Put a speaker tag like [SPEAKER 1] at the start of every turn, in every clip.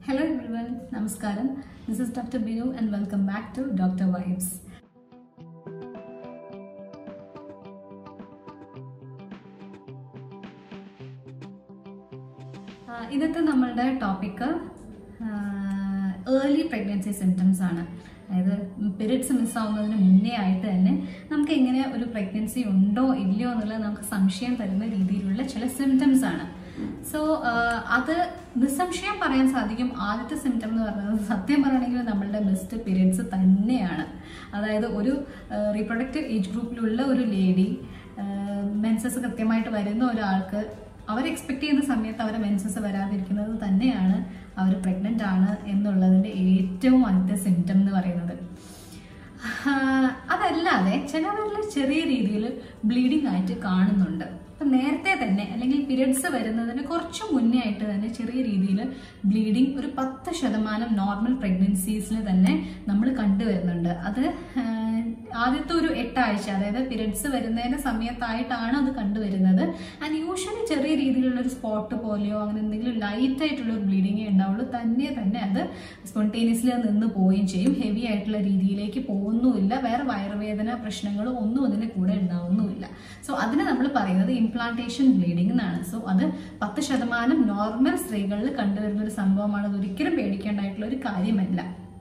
[SPEAKER 1] Hello everyone, Namaskaram. This is Dr. Binu and welcome back to Dr. Vibes. ആ, ഇന്നത്തെ നമ്മളുടെ topic early pregnancy symptoms ആണ് അതായത് periods മിസ്സാവുന്നതിന് മുന്നേ ആയിട്ട് തന്നെ നമുക്ക് എങ്ങനെ ഒരു പ്രഗ്നൻസി ഉണ്ടോ ഇല്ലയോ എന്നുള്ളത് നമുക്ക് സംശയം തരുന്ന രീതിയിലുള്ള ചില സിംറ്റംസ് ആണ് സോ അത് നിസ്സംശയം പറയാൻ സാധിക്കും ആദ്യത്തെ സിംറ്റം എന്ന് പറയുന്നത് സത്യം പറയുകയാണെങ്കിൽ നമ്മളുടെ ബെസ്റ്റ് പീരിയഡ്സ് തന്നെയാണ് അതായത് ഒരു റീപ്രൊഡക്റ്റീവ് ഏജ് ഗ്രൂപ്പിലുള്ള ഒരു ലേഡി മെൻസസ് കൃത്യമായിട്ട് വരുന്ന ഒരാൾക്ക് അവർ എക്സ്പെക്ട് ചെയ്യുന്ന സമയത്ത് അവരെ മെൻസസ് വരാതിരിക്കുന്നത് തന്നെയാണ് അവർ പ്രഗ്നൻ്റ് ആണ് എന്നുള്ളതിൻ്റെ ഏറ്റവും ആദ്യത്തെ സിംറ്റം എന്ന് പറയുന്നത് ആഹ് അതല്ലാതെ ചിലവരിൽ ചെറിയ രീതിയിൽ ബ്ലീഡിംഗ് ആയിട്ട് കാണുന്നുണ്ട് അപ്പം നേരത്തെ തന്നെ അല്ലെങ്കിൽ പീരിയഡ്സ് വരുന്നതിന് കുറച്ച് മുന്നേ ആയിട്ട് തന്നെ ചെറിയ രീതിയിൽ ബ്ലീഡിംഗ് ഒരു പത്ത് ശതമാനം നോർമൽ പ്രഗ്നൻസീസിൽ തന്നെ നമ്മൾ കണ്ടുവരുന്നുണ്ട് അത് ആഹ് ആദ്യത്തെ ഒരു എട്ടാഴ്ച അതായത് പീരിയഡ്സ് വരുന്നതിന് സമയത്തായിട്ടാണ് അത് കണ്ടുവരുന്നത് ആൻഡ് യൂഷ്വലി ചെറിയ രീതിയിലുള്ള ഒരു സ്പോട്ട് പോലെയോ അങ്ങനെ എന്തെങ്കിലും ലൈറ്റ് ആയിട്ടുള്ള ഒരു ബ്ലീഡിങ്ങേ ഉണ്ടാവുള്ളൂ തന്നെ തന്നെ അത് സ്പോണ്ടേനിയസ്ലി നിന്ന് പോവുകയും ചെയ്യും ഹെവി ആയിട്ടുള്ള രീതിയിലേക്ക് പോകുന്നുമില്ല വേറെ വയറുവേദന പ്രശ്നങ്ങളും ഒന്നും അതിൻ്റെ കൂടെ ഉണ്ടാവുന്നുമില്ല സോ അതിന് നമ്മൾ പറയുന്നത് ഇംപ്ലാന്റേഷൻ ബ്ലീഡിംഗ് എന്നാണ് സോ അത് പത്ത് ശതമാനം നോർമൽ സ്ത്രീകളിൽ കണ്ടുവരുന്ന ഒരു സംഭവമാണ് അത് ഒരിക്കലും പേടിക്കേണ്ടതായിട്ടുള്ള ഒരു കാര്യമല്ല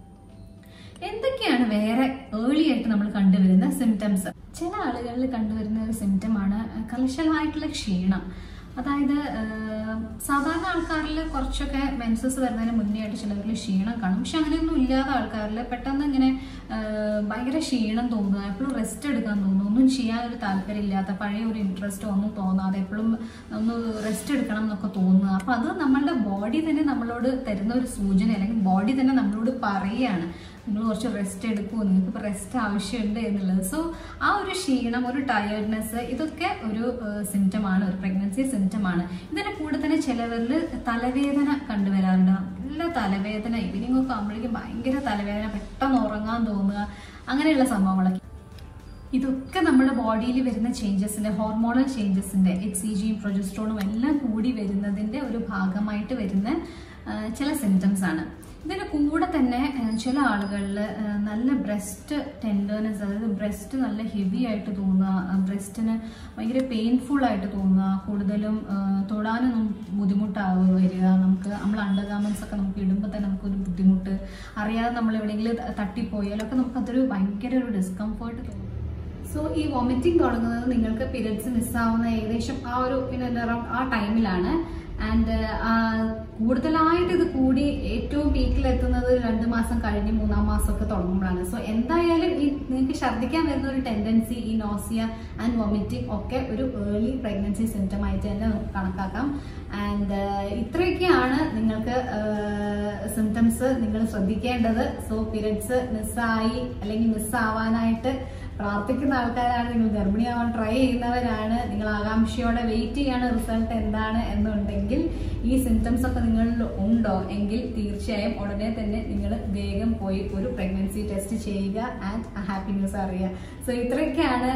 [SPEAKER 1] എന്തൊക്കെയാണ് വേറെ ഏർലി ആയിട്ട് നമ്മൾ കണ്ടുവരുന്ന സിംറ്റംസ് ചില ആളുകളിൽ കണ്ടുവരുന്ന ഒരു സിംറ്റമാണ് കലശലമായിട്ടുള്ള ക്ഷീണം അതായത് ആഹ്, സാധാരണ ആൾക്കാരിൽ കുറച്ചൊക്കെ മെൻസസ് വരുന്നതിന് മുന്നേ ആയിട്ട് ചിലവരിൽ ക്ഷീണം കാണും പക്ഷെ അങ്ങനെയൊന്നും ഇല്ലാത്ത ആൾക്കാരിൽ പെട്ടെന്ന് ഇങ്ങനെ ആഹ്, ഭയങ്കര ക്ഷീണം തോന്നുക എപ്പോഴും റെസ്റ്റ് എടുക്കാൻ തോന്നുന്നു ഒന്നും ചെയ്യാൻ ഒരു താല്പര്യമില്ലാത്ത പഴയ ഒരു ഇൻട്രസ്റ്റ് ഒന്നും തോന്നാതെ എപ്പോഴും ഒന്ന് റെസ്റ്റ് എടുക്കണം എന്നൊക്കെ തോന്നുക അപ്പം അത് നമ്മളുടെ ബോഡി തന്നെ നമ്മളോട് തരുന്ന ഒരു സൂചന അല്ലെങ്കിൽ ബോഡി തന്നെ നമ്മളോട് പറയുകയാണ് നിങ്ങൾ കുറച്ച് റെസ്റ്റ് എടുക്കുമോ നിങ്ങൾക്ക് ഇപ്പോൾ റെസ്റ്റ് ആവശ്യമുണ്ട് എന്നുള്ളത് സോ ആ ഒരു ക്ഷീണം ഒരു ടയേർഡ്നെസ് ഇതൊക്കെ ഒരു സിംറ്റമാണ് ഒരു പ്രഗ്നൻസി സിംറ്റമാണ് ഇതിന്റെ കൂടെ തന്നെ ചിലവരിൽ തലവേദന കണ്ടുവരാറുണ്ട് നല്ല തലവേദന ഈവനിങ് ഒക്കെ ആകുമ്പോഴേക്കും ഭയങ്കര തലവേദന പെട്ടെന്ന് ഉറങ്ങാൻ തോന്നുക അങ്ങനെയുള്ള സംഭവങ്ങളൊക്കെ ഇതൊക്കെ നമ്മുടെ ബോഡിയിൽ വരുന്ന ചേഞ്ചസിന്റെ ഹോർമോണൽ ചേഞ്ചസിന്റെ എച്ച് സി ജിയും പ്രൊജസ്ട്രോണും എല്ലാം കൂടി വരുന്നതിന്റെ ഒരു ഭാഗമായിട്ട് വരുന്ന ആ, ചില സിംറ്റംസ് ആണ് ഇതിന് കൂടെ തന്നെ ആ, ചില ആളുകളിൽ നല്ല ബ്രസ്റ്റ് ടെൻഡേർനെസ് അതായത് ബ്രസ്റ്റ് നല്ല ഹെവി ആയിട്ട് തോന്നുക ബ്രസ്റ്റിന് ഭയങ്കര പെയിൻഫുൾ ആയിട്ട് തോന്നുക കൂടുതലും ആ, തൊടാനൊന്നും ബുദ്ധിമുട്ടാവുക വരിക നമുക്ക് നമ്മൾ അണ്ടർഗാമൻസ് ഒക്കെ നമുക്ക് ഇടുമ്പോൾ തന്നെ നമുക്കൊരു ബുദ്ധിമുട്ട് അറിയാതെ നമ്മൾ എവിടെയെങ്കിലും ത- തട്ടിപ്പോയാലൊക്കെ നമുക്കതൊരു ഭയങ്കര ഒരു ഡിസ്കംഫേർട്ട് തോന്നും സോ ഈ വോമിറ്റിംഗ് തുടങ്ങുന്നത് നിങ്ങൾക്ക് പീരിയഡ്സ് മിസ്സാവുന്ന ഏകദേശം ആ ഒരു അറൌണ്ട് ആ ടൈമിലാണ് ആൻഡ് കൂടുതലായിട്ട് ഇത് കൂടി ഏറ്റവും പീക്കിൽ എത്തുന്നത് ഒരു രണ്ട് മാസം കഴിഞ്ഞ് മൂന്നാം മാസമൊക്കെ തുടങ്ങുമ്പോഴാണ് സോ എന്തായാലും ഈ നിങ്ങൾക്ക് ഛർദ്ദിക്കാൻ വരുന്ന ഒരു ടെൻഡൻസി ഈ നോസിയ ആൻഡ് വോമിറ്റിംഗ് ഒക്കെ ഒരു ഏർലി പ്രഗ്നൻസി സിംറ്റം ആയിട്ട് തന്നെ നമുക്ക് കണക്കാക്കാം ആൻഡ് ഇത്രയൊക്കെയാണ് നിങ്ങൾക്ക് സിംറ്റംസ് നിങ്ങൾ ശ്രദ്ധിക്കേണ്ടത് സോ പീരിയഡ്സ് മിസ്സായി അല്ലെങ്കിൽ മിസ്സാവാനായിട്ട് പ്രാർത്ഥിക്കുന്ന ആൾക്കാരാണ് നിങ്ങൾ ഗർഭിണിയാവാൻ ട്രൈ ചെയ്യുന്നവരാണ് നിങ്ങൾ ആകാംക്ഷയോടെ വെയിറ്റ് ചെയ്യാണ് റിസൾട്ട് എന്താണ് എന്നുണ്ടെങ്കിൽ ഈ സിംറ്റംസ് ഒക്കെ നിങ്ങളിൽ ഉണ്ടോ എങ്കിൽ തീർച്ചയായും ഉടനെ തന്നെ നിങ്ങൾ വേഗം പോയി ഒരു പ്രഗ്നൻസി ടെസ്റ്റ് ചെയ്യുക ആൻഡ് ഹാപ്പി ന്യൂസ് അറിയുക സോ ഇത്രയൊക്കെയാണ്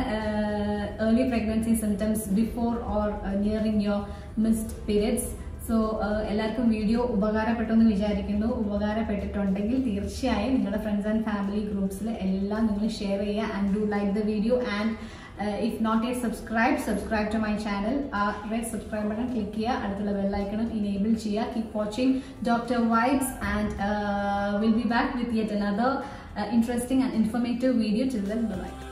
[SPEAKER 1] early pregnancy symptoms before or nearing your missed periods so എല്ലാവർക്കും വീഡിയോ ഉപകാരപ്പെട്ടെന്ന് വിചാരിക്കുന്നു ഉപകാരപ്പെട്ടിട്ടുണ്ടെങ്കിൽ തീർച്ചയായും നിങ്ങളുടെ ഫ്രണ്ട്സ് ആൻഡ് ഫാമിലി ഗ്രൂപ്പ്സിൽ എല്ലാം നിങ്ങൾ ഷെയർ ചെയ്യുക and do like the video and if not yet subscribe subscribe to my channel ആ റെഡ് സബ്സ്ക്രൈബ് ബട്ടൺ ക്ലിക്ക് ചെയ്യുക അടുത്തുള്ള ബെല്ലൈക്കണം ഇനേബിൾ ചെയ്യുക keep watching doctor vibes and will be back with yet another interesting and informative video children by